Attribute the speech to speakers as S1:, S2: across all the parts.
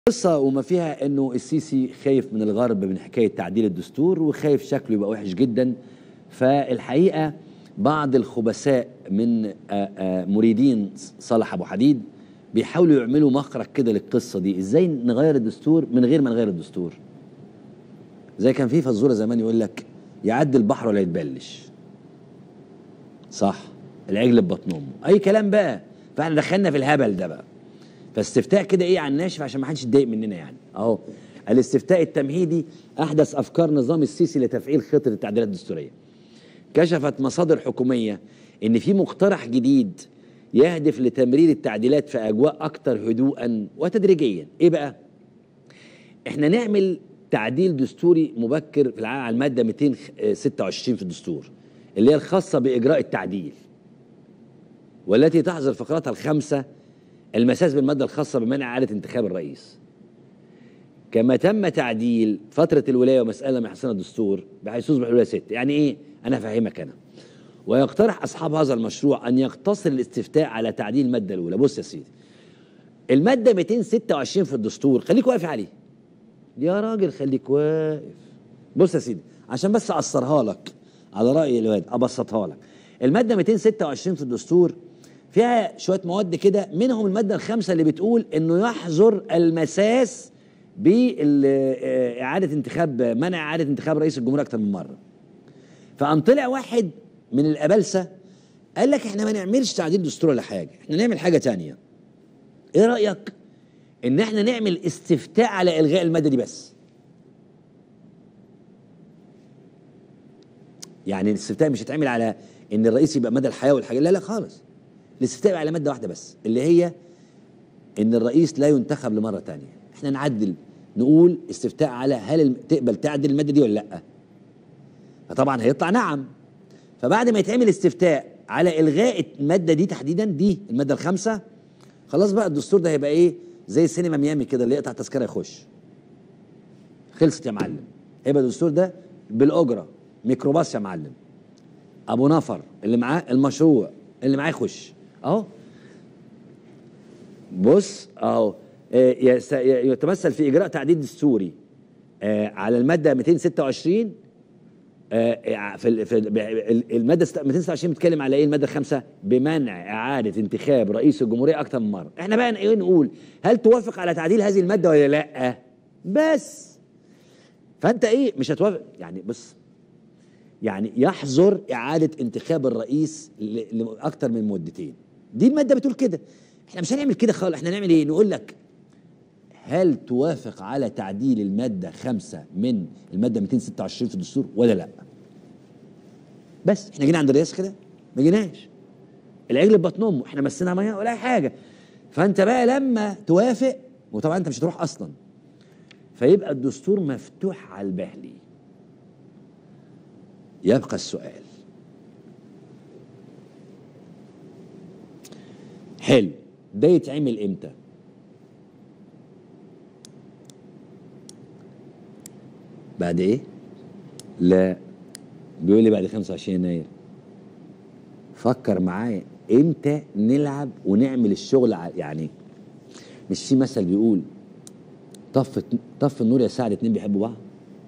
S1: قصة وما فيها انه السيسي خايف من الغرب من حكاية تعديل الدستور وخايف شكله يبقى وحش جدا فالحقيقة بعض الخبثاء من آه، آه، مريدين صالح ابو حديد بيحاولوا يعملوا مخرج كده للقصة دي ازاي نغير الدستور من غير ما نغير الدستور زي كان في فزورة زمان يقول لك يعدي البحر ولا يتبلش صح العجل ببطن امه اي كلام بقى فاحنا دخلنا في الهبل ده بقى فاستفتاء كده ايه على الناشف عشان ما حدش يتضايق مننا يعني اهو الاستفتاء التمهيدي احدث افكار نظام السيسي لتفعيل خطه التعديلات الدستوريه كشفت مصادر حكوميه ان في مقترح جديد يهدف لتمرير التعديلات في اجواء اكثر هدوءا وتدريجيا ايه بقى احنا نعمل تعديل دستوري مبكر في العالم على الماده 226 في الدستور اللي هي الخاصه باجراء التعديل والتي تحظر فقراتها الخمسه المساس بالماده الخاصه بمنع اعاده انتخاب الرئيس كما تم تعديل فتره الولايه ومساله من حسن الدستور بحيث تصبح الولايه ست يعني ايه انا فاهمك انا ويقترح اصحاب هذا المشروع ان يقتصر الاستفتاء على تعديل الماده الاولى بص يا سيدي الماده 226 في الدستور خليك واقف عليه يا راجل خليك واقف بص يا سيدي عشان بس اقصرها لك على راي الواد ابسطها لك الماده 226 في الدستور فيها شويه مواد كده منهم الماده الخامسه اللي بتقول انه يحظر المساس بإعادة انتخاب منع إعادة انتخاب رئيس الجمهورية أكتر من مرة. فقام طلع واحد من الأبلسة قال لك احنا ما نعملش تعديل دستور ولا حاجة، احنا نعمل حاجة تانية. إيه رأيك؟ إن احنا نعمل استفتاء على إلغاء المادة دي بس. يعني الاستفتاء مش هيتعمل على إن الرئيس يبقى مدى الحياة والحاجة، لا لا خالص. الاستفتاء على ماده واحده بس اللي هي ان الرئيس لا ينتخب لمره تانية احنا نعدل نقول استفتاء على هل الم- تقبل تعدل الماده دي ولا لا فطبعا هيطلع نعم فبعد ما يتعمل استفتاء على الغاء الماده دي تحديدا دي الماده الخامسه خلاص بقى الدستور ده هيبقى ايه زي السينما ميامي كده اللي يقطع تذكره يخش خلصت يا معلم هيبقى الدستور ده بالاجره ميكروباص يا معلم ابو نفر اللي معاه المشروع اللي معاه يخش اهو بص اهو آه، يس- ي- يتمثل في اجراء تعديل دستوري آه، على الماده 226 آه، في ال- في ال- ال- الماده ست- 226 بتتكلم على ايه الماده الخامسه بمنع اعاده انتخاب رئيس الجمهوريه اكثر من مره احنا بقى ايه نقول هل توافق على تعديل هذه الماده ولا لا بس فانت ايه مش هتوافق يعني بص يعني يحظر إعادة انتخاب الرئيس ل- لأكثر من مدتين دي المادة بتقول كده احنا مش هنعمل كده خالص احنا هنعمل ايه نقول لك هل توافق على تعديل المادة خمسة من المادة 226 في الدستور ولا لا بس احنا جينا عند الرئيس كده ما جيناش العجل ببطن امه احنا مسينا ميه ولا اي حاجه فانت بقى لما توافق وطبعا انت مش هتروح اصلا فيبقى الدستور مفتوح على البهلي يبقى السؤال حلو ده يتعمل امتى بعد ايه لا بيقول لي بعد 25 يناير فكر معايا امتى نلعب ونعمل الشغل ع- يعني مش في مثل بيقول طف طف النور يا سعد اتنين بيحبوا بعض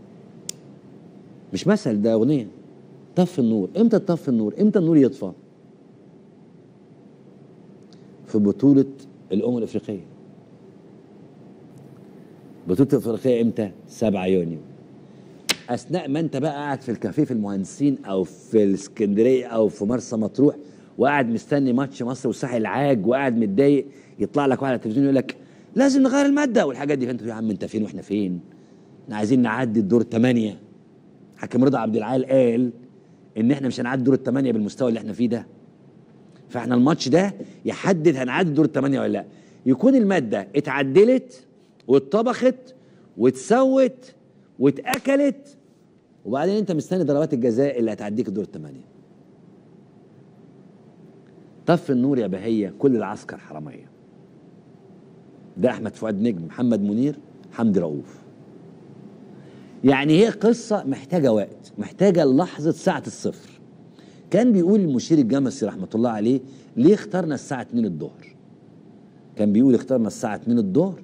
S1: مش مثل ده اغنيه طف النور امتى تطفي النور امتى النور يطفى في بطوله الامم الافريقيه بطوله الافريقيه امتى 7 يونيو اثناء ما انت بقى قاعد في الكافيه في المهندسين او في الاسكندريه او في مرسى مطروح وقاعد مستني ماتش مصر والساحل العاج وقاعد متضايق يطلع لك واحد على التلفزيون يقول لك لازم نغير الماده والحاجات دي فانت تقول يا عم انت فين واحنا فين؟ احنا عايزين نعدي الدور ثمانيه حكيم رضا عبد العال قال ان احنا مش هنعدي دور الثمانيه بالمستوى اللي احنا فيه ده فاحنا الماتش ده يحدد هنعدي دور الثمانيه ولا لا يكون الماده اتعدلت واتطبخت واتسوت واتاكلت وبعدين انت مستني ضربات الجزاء اللي هتعديك الدور الثمانيه طف النور يا بهيه كل العسكر حراميه ده احمد فؤاد نجم محمد منير حمدي رؤوف يعني هي قصة محتاجة وقت محتاجة لحظة ساعة الصفر كان بيقول المشير الجمسي رحمة الله عليه ليه اخترنا الساعة 2 الظهر كان بيقول اخترنا الساعة 2 الظهر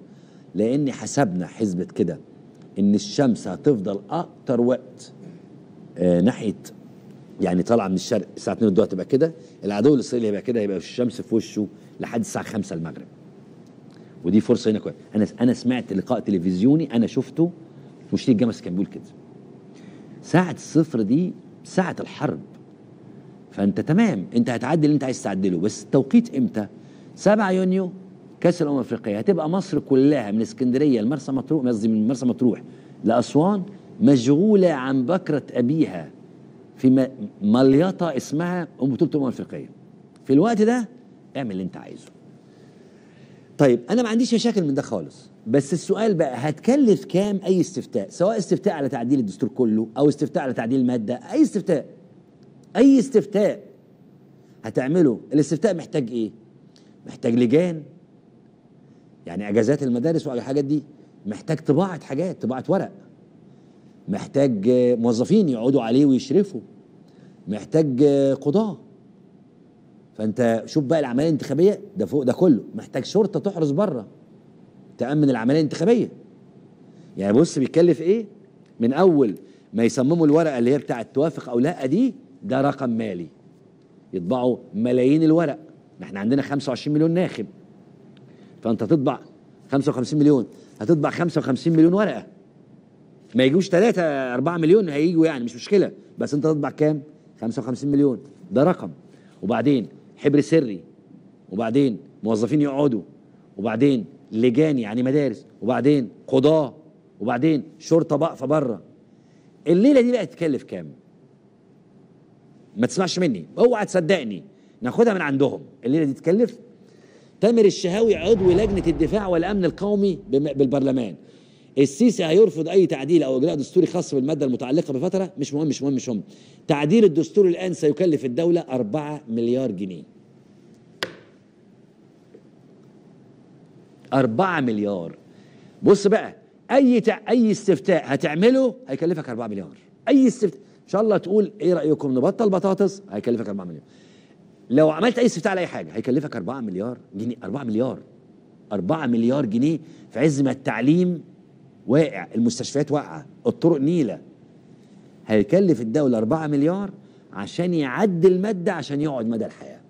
S1: لان حسبنا حسبة كده ان الشمس هتفضل اكتر وقت آه ناحيه يعني طالعه من الشرق الساعه 2 الظهر تبقى كده العدو الاسرائيلي هيبقى كده هيبقى الشمس في وشه لحد الساعه 5 المغرب ودي فرصه هنا كويس انا انا سمعت لقاء تلفزيوني انا شفته مشير الجمس كان بيقول كده ساعه الصفر دي ساعه الحرب فانت تمام انت هتعدي اللي انت عايز تعدله بس التوقيت امتى 7 يونيو كاس الامم الافريقيه هتبقى مصر كلها من اسكندريه لمرسى مطروح قصدي من مرسى مطروح لاسوان مشغوله عن بكره ابيها في م- مليطه اسمها ام بطوله الامم الافريقيه في الوقت ده اعمل اللي انت عايزه طيب انا ما عنديش مشاكل من ده خالص بس السؤال بقى هتكلف كام اي استفتاء سواء استفتاء على تعديل الدستور كله او استفتاء على تعديل الماده اي استفتاء اي استفتاء هتعمله الاستفتاء محتاج ايه محتاج لجان يعني اجازات المدارس والحاجات دي محتاج طباعه حاجات طباعه ورق محتاج آه، موظفين يقعدوا عليه ويشرفوا محتاج آه، قضاه فانت شوف بقى العمليه الانتخابيه ده فوق ده كله محتاج شرطه تحرس بره تامن العمليه الانتخابيه يعني بص بيتكلف ايه من اول ما يصمموا الورقه اللي هي بتاعه توافق او لا دي ده رقم مالي يطبعوا ملايين الورق ما احنا عندنا 25 مليون ناخب فانت تطبع 55 مليون هتطبع 55 مليون ورقه ما يجوش 3 4 مليون هيجوا يعني مش مشكله بس انت تطبع كام 55 مليون ده رقم وبعدين حبر سري وبعدين موظفين يقعدوا وبعدين لجان يعني مدارس وبعدين قضاه وبعدين شرطه واقفه بره الليله دي بقى تكلف كام ما تسمعش مني اوعى تصدقني ناخدها من عندهم الليله دي تكلف تامر الشهاوي عضو لجنه الدفاع والامن القومي بم- بالبرلمان السيسي هيرفض اي تعديل او اجراء دستوري خاص بالماده المتعلقه بفتره مش مهم مش مهم مش مهم تعديل الدستور الان سيكلف الدوله 4 مليار جنيه 4 مليار بص بقى اي تع... اي استفتاء هتعمله هيكلفك 4 مليار اي استفتاء ان شاء الله تقول ايه رايكم نبطل بطاطس هيكلفك 4 مليار لو عملت اي استفتاء على اي حاجه هيكلفك 4 مليار جنيه 4 مليار 4 مليار جنيه في عز ما التعليم واقع المستشفيات واقعه الطرق نيله هيكلف الدوله 4 مليار عشان يعدل الماده عشان يقعد مدى الحياه